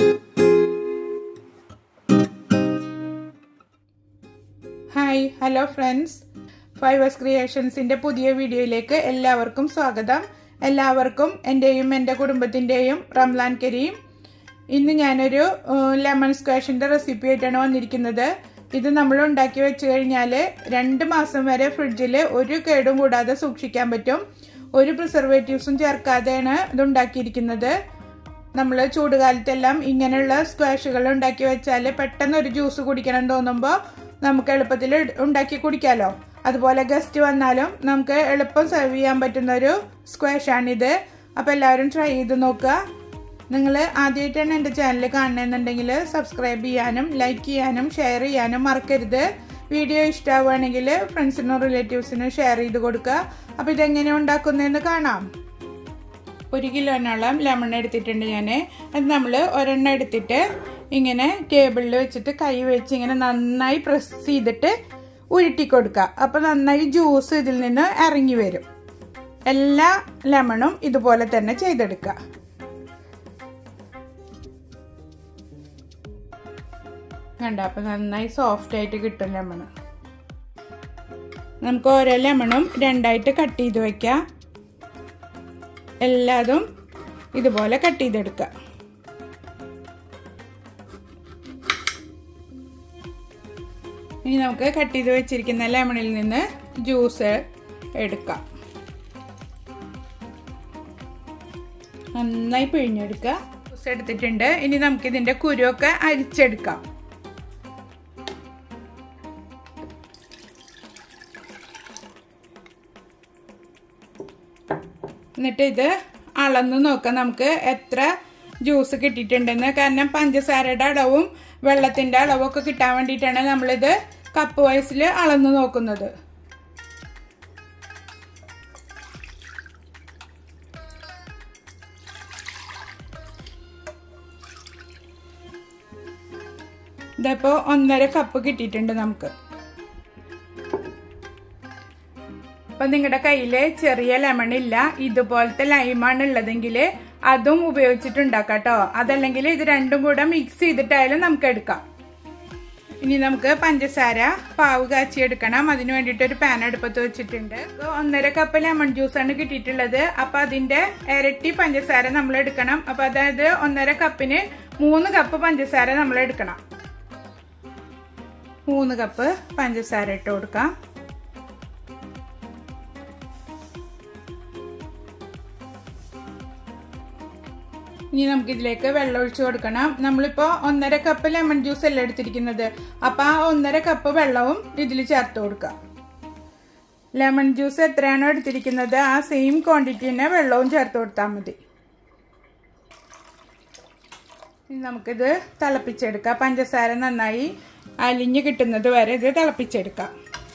hi hello friends fivers ക്രിയേഷൻസിൻ്റെ പുതിയ വീഡിയോയിലേക്ക് എല്ലാവർക്കും സ്വാഗതം എല്ലാവർക്കും എൻ്റെയും എൻ്റെ കുടുംബത്തിൻ്റെയും റംലാൻ കരീം ഇന്ന് ഞാനൊരു ലെമൺ സ്ക്വാഷിൻ്റെ റെസിപ്പി ആയിട്ടാണ് വന്നിരിക്കുന്നത് ഇത് നമ്മൾ ഉണ്ടാക്കി വെച്ച് കഴിഞ്ഞാൽ രണ്ട് മാസം വരെ ഫ്രിഡ്ജിൽ ഒരു കേടും കൂടാതെ സൂക്ഷിക്കാൻ പറ്റും ഒരു പ്രിസർവേറ്റീവ്സും ചേർക്കാതെയാണ് ഇത് ഉണ്ടാക്കിയിരിക്കുന്നത് നമ്മൾ ചൂടുകാലത്തെല്ലാം ഇങ്ങനെയുള്ള സ്ക്വാഷുകൾ ഉണ്ടാക്കി വെച്ചാൽ പെട്ടെന്ന് ഒരു ജ്യൂസ് കുടിക്കണം തോന്നുമ്പോൾ നമുക്ക് എളുപ്പത്തിൽ ഉണ്ടാക്കി കുടിക്കാമല്ലോ അതുപോലെ ഗസ്റ്റ് വന്നാലും നമുക്ക് എളുപ്പം സെർവ് ചെയ്യാൻ പറ്റുന്ന ഒരു സ്ക്വാഷാണിത് അപ്പോൾ എല്ലാവരും ട്രൈ ചെയ്ത് നോക്കുക നിങ്ങൾ ആദ്യമായിട്ടാണ് എൻ്റെ ചാനൽ കാണണമെന്നുണ്ടെങ്കിൽ സബ്സ്ക്രൈബ് ചെയ്യാനും ലൈക്ക് ചെയ്യാനും ഷെയർ ചെയ്യാനും മറക്കരുത് വീഡിയോ ഇഷ്ടമാവുകയാണെങ്കിൽ ഫ്രണ്ട്സിനും റിലേറ്റീവ്സിനും ഷെയർ ചെയ്ത് കൊടുക്കുക അപ്പോൾ ഇതെങ്ങനെ ഉണ്ടാക്കുന്നതെന്ന് കാണാം ഒരു കിലോനോളം ലെമൺ എടുത്തിട്ടുണ്ട് ഞാൻ അത് നമ്മൾ ഒരെണ്ണം എടുത്തിട്ട് ഇങ്ങനെ ടേബിളിൽ വെച്ചിട്ട് കൈ വെച്ച് ഇങ്ങനെ നന്നായി പ്രസ് ചെയ്തിട്ട് ഉരുട്ടി കൊടുക്കുക അപ്പോൾ നന്നായി ജ്യൂസ് ഇതിൽ നിന്ന് ഇറങ്ങി വരും എല്ലാ ലെമണും ഇതുപോലെ തന്നെ ചെയ്തെടുക്കുക കണ്ട അപ്പോൾ നന്നായി സോഫ്റ്റ് ആയിട്ട് കിട്ടും ലെമൺ നമുക്ക് ഓരോ ലെമണും രണ്ടായിട്ട് കട്ട് ചെയ്ത് വയ്ക്കാം എല്ലാതും ഇതുപോലെ കട്ട് ചെയ്തെടുക്കുക ഇനി നമുക്ക് കട്ട് ചെയ്ത് വെച്ചിരിക്കുന്ന ലെമണിൽ നിന്ന് ജ്യൂസ് എടുക്കാം നന്നായി പിഴിഞ്ഞെടുക്കുക ജ്യൂസ് എടുത്തിട്ടുണ്ട് ഇനി നമുക്ക് ഇതിൻ്റെ കുരുവൊക്കെ അരിച്ചെടുക്കാം എന്നിട്ട് ഇത് അളന്ന് നോക്കാം നമുക്ക് എത്ര ജ്യൂസ് കിട്ടിയിട്ടുണ്ടെന്ന് കാരണം പഞ്ചസാരയുടെ അളവും വെള്ളത്തിൻ്റെ അളവും ഒക്കെ കിട്ടാൻ വേണ്ടിയിട്ടാണ് നമ്മളിത് കപ്പ് വയസ്സിൽ അളന്ന് നോക്കുന്നത് ഇതിപ്പോൾ ഒന്നര കപ്പ് കിട്ടിയിട്ടുണ്ട് നമുക്ക് അപ്പം നിങ്ങളുടെ കയ്യിൽ ചെറിയ ലെമൺ ഇല്ല ഇതുപോലത്തെ ലൈമാണ് ഉള്ളതെങ്കിൽ അതും ഉപയോഗിച്ചിട്ടുണ്ടാക്കാം കേട്ടോ അതല്ലെങ്കിൽ ഇത് രണ്ടും കൂടെ മിക്സ് ചെയ്തിട്ടായാലും നമുക്ക് എടുക്കാം ഇനി നമുക്ക് പഞ്ചസാര പാവ് കാച്ചി എടുക്കണം അതിന് വേണ്ടിയിട്ട് ഒരു പാൻ അടുപ്പത്ത് വെച്ചിട്ടുണ്ട് ഒന്നര കപ്പ് ലെമൺ ജ്യൂസാണ് കിട്ടിയിട്ടുള്ളത് അപ്പം അതിൻ്റെ ഇരട്ടി പഞ്ചസാര നമ്മൾ എടുക്കണം അപ്പം അതായത് ഒന്നര കപ്പിന് മൂന്ന് കപ്പ് പഞ്ചസാര നമ്മൾ എടുക്കണം മൂന്ന് കപ്പ് പഞ്ചസാര ഇട്ട് കൊടുക്കാം ഇനി നമുക്ക് ഇതിലേക്ക് വെള്ളം ഒഴിച്ചു കൊടുക്കണം നമ്മളിപ്പോൾ ഒന്നര കപ്പ് ലെമൺ ജ്യൂസ് അല്ല എടുത്തിരിക്കുന്നത് അപ്പോൾ ആ ഒന്നര കപ്പ് വെള്ളവും ഇതിൽ ചേർത്ത് കൊടുക്കാം ലെമൺ ജ്യൂസ് എത്രയാണോ എടുത്തിരിക്കുന്നത് ആ സെയിം ക്വാണ്ടിറ്റി തന്നെ വെള്ളവും ചേർത്ത് കൊടുത്താൽ മതി ഇനി നമുക്കിത് തിളപ്പിച്ചെടുക്കാം പഞ്ചസാര നന്നായി അലിഞ്ഞ് കിട്ടുന്നത് വരെ ഇത് തിളപ്പിച്ചെടുക്കാം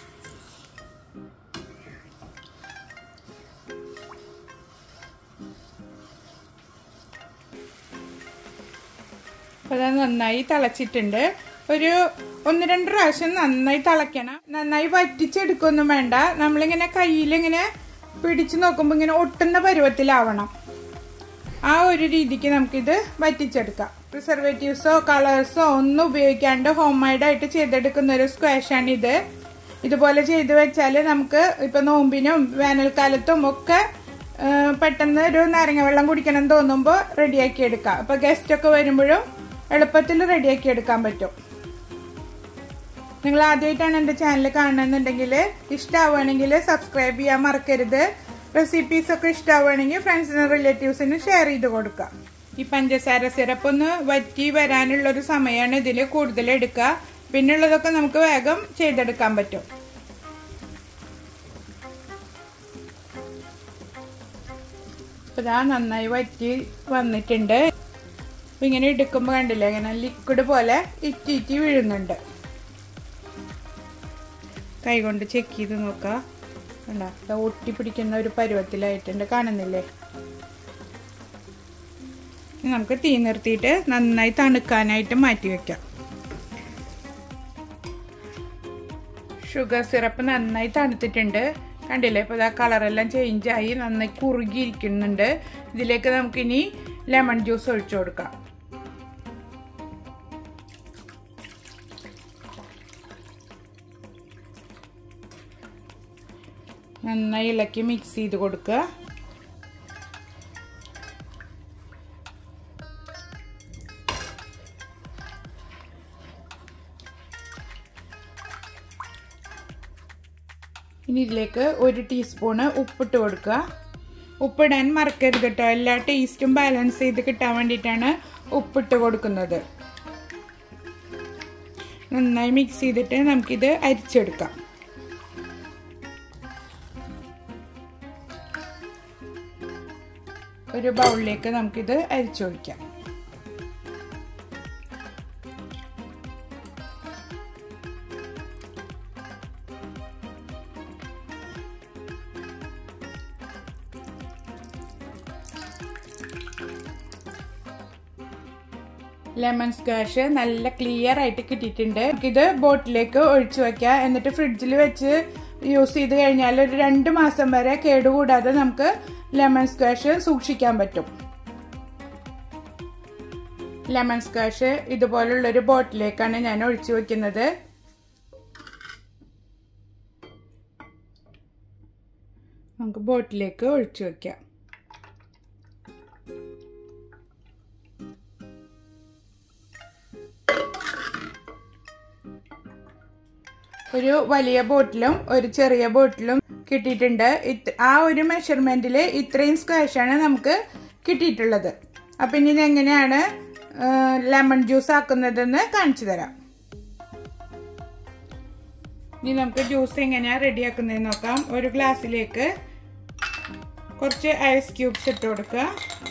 അപ്പോൾ അത് നന്നായി തിളച്ചിട്ടുണ്ട് ഒരു ഒന്ന് രണ്ട് പ്രാവശ്യം നന്നായി തിളയ്ക്കണം നന്നായി വറ്റിച്ചെടുക്കൊന്നും വേണ്ട നമ്മളിങ്ങനെ കയ്യിലിങ്ങനെ പിടിച്ചു നോക്കുമ്പോൾ ഇങ്ങനെ ഒട്ടുന്ന പരുവത്തിലാവണം ആ ഒരു രീതിക്ക് നമുക്കിത് വറ്റിച്ചെടുക്കാം പ്രിസർവേറ്റീവ്സോ കളേഴ്സോ ഒന്നും ഉപയോഗിക്കാണ്ട് ഹോം മെയ്ഡായിട്ട് ചെയ്തെടുക്കുന്ന ഒരു സ്ക്വാഷാണ് ഇത് ഇതുപോലെ ചെയ്ത് വെച്ചാൽ നമുക്ക് ഇപ്പം നോമ്പിനും വേനൽക്കാലത്തും ഒക്കെ പെട്ടെന്ന് ഒരു നാരങ്ങ വെള്ളം കുടിക്കണം തോന്നുമ്പോൾ റെഡിയാക്കി എടുക്കാം അപ്പോൾ ഗസ്റ്റൊക്കെ വരുമ്പോഴും എളുപ്പത്തിൽ റെഡിയാക്കി എടുക്കാൻ പറ്റും നിങ്ങൾ ആദ്യമായിട്ടാണ് എൻ്റെ ചാനൽ കാണുന്നുണ്ടെങ്കിൽ ഇഷ്ടമാവുകയാണെങ്കിൽ സബ്സ്ക്രൈബ് ചെയ്യാൻ മറക്കരുത് റെസിപ്പീസ് ഒക്കെ ഇഷ്ടമാവുകയാണെങ്കിൽ ഫ്രണ്ട്സിനും റിലേറ്റീവ്സിനും ഷെയർ ചെയ്ത് കൊടുക്കാം ഈ പഞ്ചസാര സിറപ്പ് ഒന്ന് വറ്റി വരാനുള്ളൊരു സമയമാണ് ഇതിൽ കൂടുതൽ എടുക്കുക പിന്നുള്ളതൊക്കെ നമുക്ക് വേഗം ചെയ്തെടുക്കാൻ പറ്റും ഇതാ നന്നായി വറ്റി വന്നിട്ടുണ്ട് അപ്പം ഇങ്ങനെ എടുക്കുമ്പോൾ കണ്ടില്ലേ ഇങ്ങനെ ലിക്വിഡ് പോലെ ഇറ്റി ഇറ്റി വീഴുന്നുണ്ട് കൈ കൊണ്ട് ചെക്ക് ചെയ്ത് നോക്കാം കണ്ട ഒട്ടി പിടിക്കുന്ന ഒരു പരുവത്തിലായിട്ടുണ്ട് കാണുന്നില്ലേ നമുക്ക് തീ നിർത്തിയിട്ട് നന്നായി തണുക്കാനായിട്ട് മാറ്റി വെക്കാം ഷുഗർ സിറപ്പ് നന്നായി തണുത്തിട്ടുണ്ട് കണ്ടില്ലേ ഇപ്പോൾ ഇതാ കളറെല്ലാം ചേഞ്ചായി നന്നായി കുറുകിയിരിക്കുന്നുണ്ട് ഇതിലേക്ക് നമുക്കിനി ലെമൺ ജ്യൂസ് ഒഴിച്ചു കൊടുക്കാം നന്നായി ഇളക്കി മിക്സ് ചെയ്ത് കൊടുക്കുക ഇനി ഇതിലേക്ക് ഒരു ടീസ്പൂണ് ഉപ്പിട്ട് കൊടുക്കുക ഉപ്പിടാൻ മറക്കരുത് കേട്ടോ എല്ലാ ടേസ്റ്റും ബാലൻസ് ചെയ്ത് കിട്ടാൻ വേണ്ടിയിട്ടാണ് ഉപ്പിട്ട് കൊടുക്കുന്നത് നന്നായി മിക്സ് ചെയ്തിട്ട് നമുക്കിത് അരിച്ചെടുക്കാം ഒരു ബൗളിലേക്ക് നമുക്കിത് അരിച്ചൊഴിക്കാം ലെമൺ സ്ക്വാഷ് നല്ല ക്ലിയർ ആയിട്ട് കിട്ടിയിട്ടുണ്ട് ഇത് ബോട്ടിലേക്ക് ഒഴിച്ചു വെക്കുക എന്നിട്ട് ഫ്രിഡ്ജിൽ വെച്ച് യൂസ് ചെയ്ത് കഴിഞ്ഞാൽ ഒരു രണ്ട് മാസം വരെ കേടുകൂടാതെ നമുക്ക് ലെമൺ സ്ക്വാഷ് സൂക്ഷിക്കാൻ പറ്റും ലെമൺ സ്ക്വാഷ് ഇതുപോലുള്ളൊരു ബോട്ടിലേക്കാണ് ഞാൻ ഒഴിച്ചു വെക്കുന്നത് നമുക്ക് ബോട്ടിലേക്ക് ഒഴിച്ചു വെക്കാം ഒരു വലിയ ബോട്ടിലും ഒരു ചെറിയ ബോട്ടിലും കിട്ടിയിട്ടുണ്ട് ആ ഒരു മെഷർമെന്റിൽ ഇത്രയും സ്ക്വാഷാണ് നമുക്ക് കിട്ടിയിട്ടുള്ളത് അപ്പം ഇനി ഇതെങ്ങനെയാണ് ലെമൺ ജ്യൂസ് ആക്കുന്നതെന്ന് കാണിച്ചു തരാം ഇനി നമുക്ക് ജ്യൂസ് എങ്ങനെയാണ് റെഡിയാക്കുന്നതെന്ന് നോക്കാം ഒരു ഗ്ലാസ്സിലേക്ക് കുറച്ച് ഐസ് ക്യൂബ്സ് ഇട്ട് കൊടുക്കുക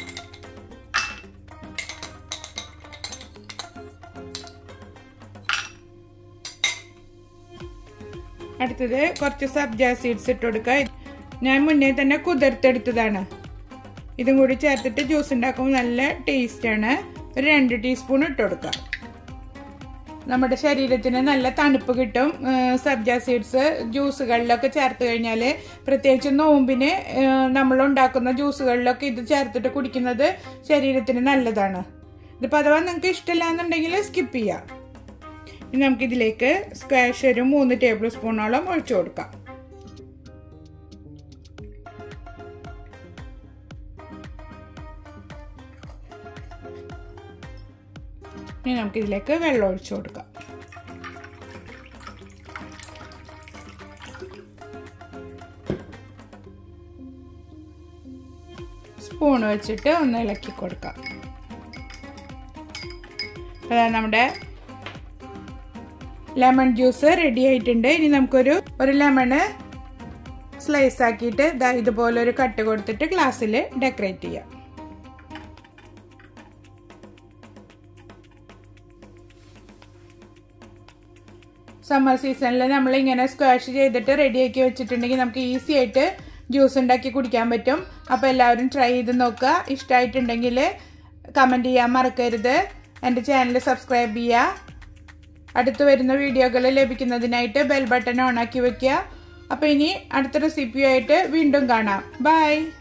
അടുത്തത് കുറച്ച് സബ്ജ സീഡ്സ് ഇട്ട് കൊടുക്കുക ഞാൻ മുന്നേ തന്നെ കുതിർത്തെടുത്തതാണ് ഇതും കൂടി ചേർത്തിട്ട് ജ്യൂസ് ഉണ്ടാക്കുമ്പോൾ നല്ല ടേസ്റ്റാണ് ഒരു രണ്ട് ടീസ്പൂൺ ഇട്ട് കൊടുക്കുക നമ്മുടെ ശരീരത്തിന് നല്ല തണുപ്പ് കിട്ടും സബ്ജ സീഡ്സ് ജ്യൂസുകളിലൊക്കെ ചേർത്ത് കഴിഞ്ഞാൽ പ്രത്യേകിച്ച് നോമ്പിന് നമ്മൾ ഉണ്ടാക്കുന്ന ജ്യൂസുകളിലൊക്കെ ഇത് ചേർത്തിട്ട് കുടിക്കുന്നത് ശരീരത്തിന് നല്ലതാണ് ഇതിപ്പോൾ അഥവാ നിങ്ങൾക്ക് ഇഷ്ടമില്ല എന്നുണ്ടെങ്കിൽ സ്കിപ്പ് ചെയ്യാം ഇനി നമുക്കിതിലേക്ക് സ്ക്വാഷ് ഒരു മൂന്ന് ടേബിൾ സ്പൂണോളം ഒഴിച്ചു കൊടുക്കാം ഇനി നമുക്കിതിലേക്ക് വെള്ളം ഒഴിച്ചു കൊടുക്കാം സ്പൂൺ വെച്ചിട്ട് ഒന്ന് ഇളക്കി കൊടുക്കാം അതാണ് നമ്മുടെ ലെമൺ ജ്യൂസ് റെഡി ആയിട്ടുണ്ട് ഇനി നമുക്കൊരു ഒരു ലെമണ് സ്ലൈസ് ആക്കിയിട്ട് ഇതാ ഇതുപോലെ ഒരു കട്ട് കൊടുത്തിട്ട് ഗ്ലാസ്സിൽ ഡെക്കറേറ്റ് ചെയ്യാം സമ്മർ സീസണിൽ നമ്മൾ ഇങ്ങനെ സ്ക്വാഷ് ചെയ്തിട്ട് റെഡിയാക്കി വെച്ചിട്ടുണ്ടെങ്കിൽ നമുക്ക് ഈസി ആയിട്ട് ജ്യൂസ് ഉണ്ടാക്കി കുടിക്കാൻ പറ്റും അപ്പോൾ എല്ലാവരും ട്രൈ ചെയ്ത് നോക്കുക ഇഷ്ടമായിട്ടുണ്ടെങ്കിൽ കമൻറ്റ് ചെയ്യാൻ മറക്കരുത് എൻ്റെ ചാനൽ സബ്സ്ക്രൈബ് ചെയ്യുക അടുത്ത് വരുന്ന വീഡിയോകൾ ലഭിക്കുന്നതിനായിട്ട് ബെൽ ബട്ടൺ ഓൺ ആക്കി വെക്കുക അപ്പോൾ ഇനി അടുത്ത റെസിപ്പിയായിട്ട് വീണ്ടും കാണാം ബൈ